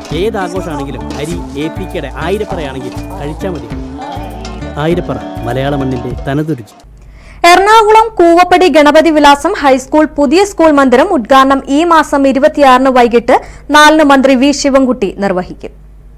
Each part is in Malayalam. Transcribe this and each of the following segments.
ഏത് ആഘോഷമാണെങ്കിലും അരി എ പി കെയുടെ ആയിരപ്പറയാണെങ്കിൽ കഴിച്ചാൽ മതി ആയിരപ്പറ മലയാള മണ്ണിന്റെ തനതുരുചി എറണാകുളം കൂവപ്പടി ഗണപതി വിലാസം ഹൈസ്കൂൾ പുതിയ സ്കൂൾ മന്ദിരം ഉദ്ഘാടനം ഈ മാസം ഇരുപത്തിയാറിന് വൈകിട്ട് നാലിന് മന്ത്രി വി ശിവൻകുട്ടി നിർവഹിക്കും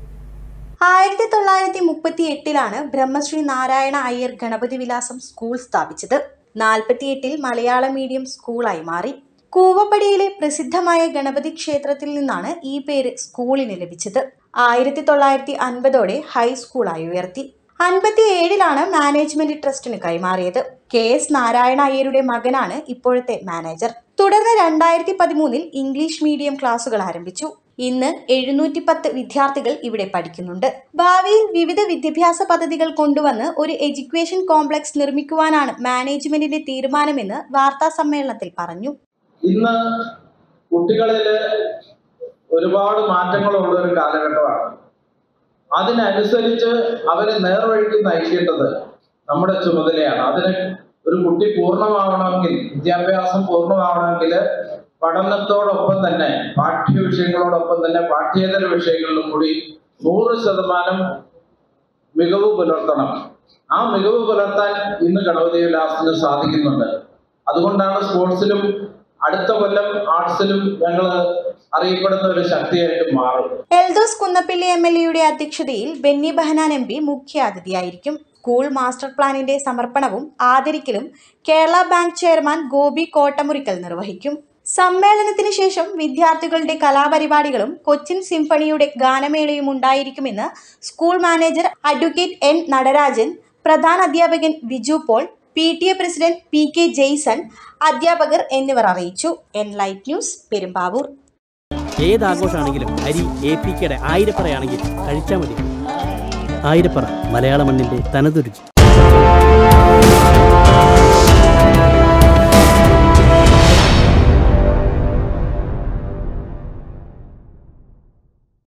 ആയിരത്തി തൊള്ളായിരത്തി മുപ്പത്തി എട്ടിലാണ് ബ്രഹ്മശ്രീ നാരായണ അയ്യർ ഗണപതി വിലാസം സ്കൂൾ സ്ഥാപിച്ചത് നാൽപ്പത്തിയെട്ടിൽ മലയാള മീഡിയം സ്കൂളായി മാറി കൂവപ്പടിയിലെ പ്രസിദ്ധമായ ഗണപതി ക്ഷേത്രത്തിൽ നിന്നാണ് ഈ പേര് സ്കൂളിന് ലഭിച്ചത് ആയിരത്തി തൊള്ളായിരത്തി അൻപതോടെ ഹൈസ്കൂളായി ഉയർത്തി അൻപത്തി ഏഴിലാണ് മാനേജ്മെന്റ് ട്രസ്റ്റിന് കൈമാറിയത് കെ എസ് നാരായണ അയ്യരുടെ മകനാണ് ഇപ്പോഴത്തെ മാനേജർ തുടർന്ന് രണ്ടായിരത്തി പതിമൂന്നിൽ ഇംഗ്ലീഷ് മീഡിയം ക്ലാസുകൾ ആരംഭിച്ചു ഇന്ന് എഴുന്നൂറ്റി പത്ത് വിദ്യാർത്ഥികൾ ഇവിടെ പഠിക്കുന്നുണ്ട് ഭാവിയിൽ വിവിധ വിദ്യാഭ്യാസ പദ്ധതികൾ കൊണ്ടുവന്ന് ഒരു എഡ്യൂക്കേഷൻ കോംപ്ലക്സ് നിർമ്മിക്കുവാനാണ് മാനേജ്മെന്റിന്റെ തീരുമാനമെന്ന് വാർത്താ സമ്മേളനത്തിൽ പറഞ്ഞു ഇന്ന് കുട്ടികളിൽ ഒരുപാട് മാറ്റങ്ങളുള്ള ഒരു കാലഘട്ടമാണ് അതിനനുസരിച്ച് അവരെ നേർവഴിക്ക് നയിക്കേണ്ടത് നമ്മുടെ ചുമതലയാണ് അതിന് ഒരു കുട്ടി പൂർണ്ണമാവണമെങ്കിൽ വിദ്യാഭ്യാസം പൂർണ്ണമാവണമെങ്കിൽ പഠനത്തോടൊപ്പം തന്നെ പാഠ്യവിഷയങ്ങളോടൊപ്പം തന്നെ പാഠ്യേതര വിഷയങ്ങളിലും കൂടി നൂറ് ശതമാനം മികവ് പുലർത്തണം ആ മികവ് പുലർത്താൻ ഇന്ന് ഗണപതി വിലാസിന് സാധിക്കുന്നുണ്ട് അതുകൊണ്ടാണ് സ്പോർട്സിലും അടുത്ത കൊല്ലം ആർട്സിലും ഞങ്ങൾ അറിയപ്പെടുന്ന ഒരു ശക്തിയായിട്ട് മാറും എൽദോസ് കുന്നപ്പിള്ളി എം എൽ എയുടെ അധ്യക്ഷതയിൽ ബെന്നി ബെഹനാൻ എം പി മുഖ്യാതിഥിയായിരിക്കും സ്കൂൾ മാസ്റ്റർ പ്ലാനിന്റെ സമർപ്പണവും ആദരിക്കലും കേരള ബാങ്ക് ചെയർമാൻ ഗോപി കോട്ടമുറിക്കൽ നിർവഹിക്കും സമ്മേളനത്തിന് ശേഷം വിദ്യാർത്ഥികളുടെ കലാപരിപാടികളും കൊച്ചിൻ സിംഫണിയുടെ ഗാനമേളയും ഉണ്ടായിരിക്കുമെന്ന് school manager advocate N Natarajan പ്രധാന അധ്യാപകൻ Biju Paul P T A president P K Jaison അധ്യാപകർ എന്നിവർ അറിയിച്ചു എൻ ലൈറ്റ് ന്യൂസ് പെരുമ്പാവൂർ ഏത് ആഘോഷമാണെങ്കിലും അരി എ പി കെയുടെ ആയിരപ്പറയാണെങ്കിൽ കഴിച്ചാൽ മതി ആയിരപ്പറ മലയാള മണ്ണിന്റെ തനതുരുചി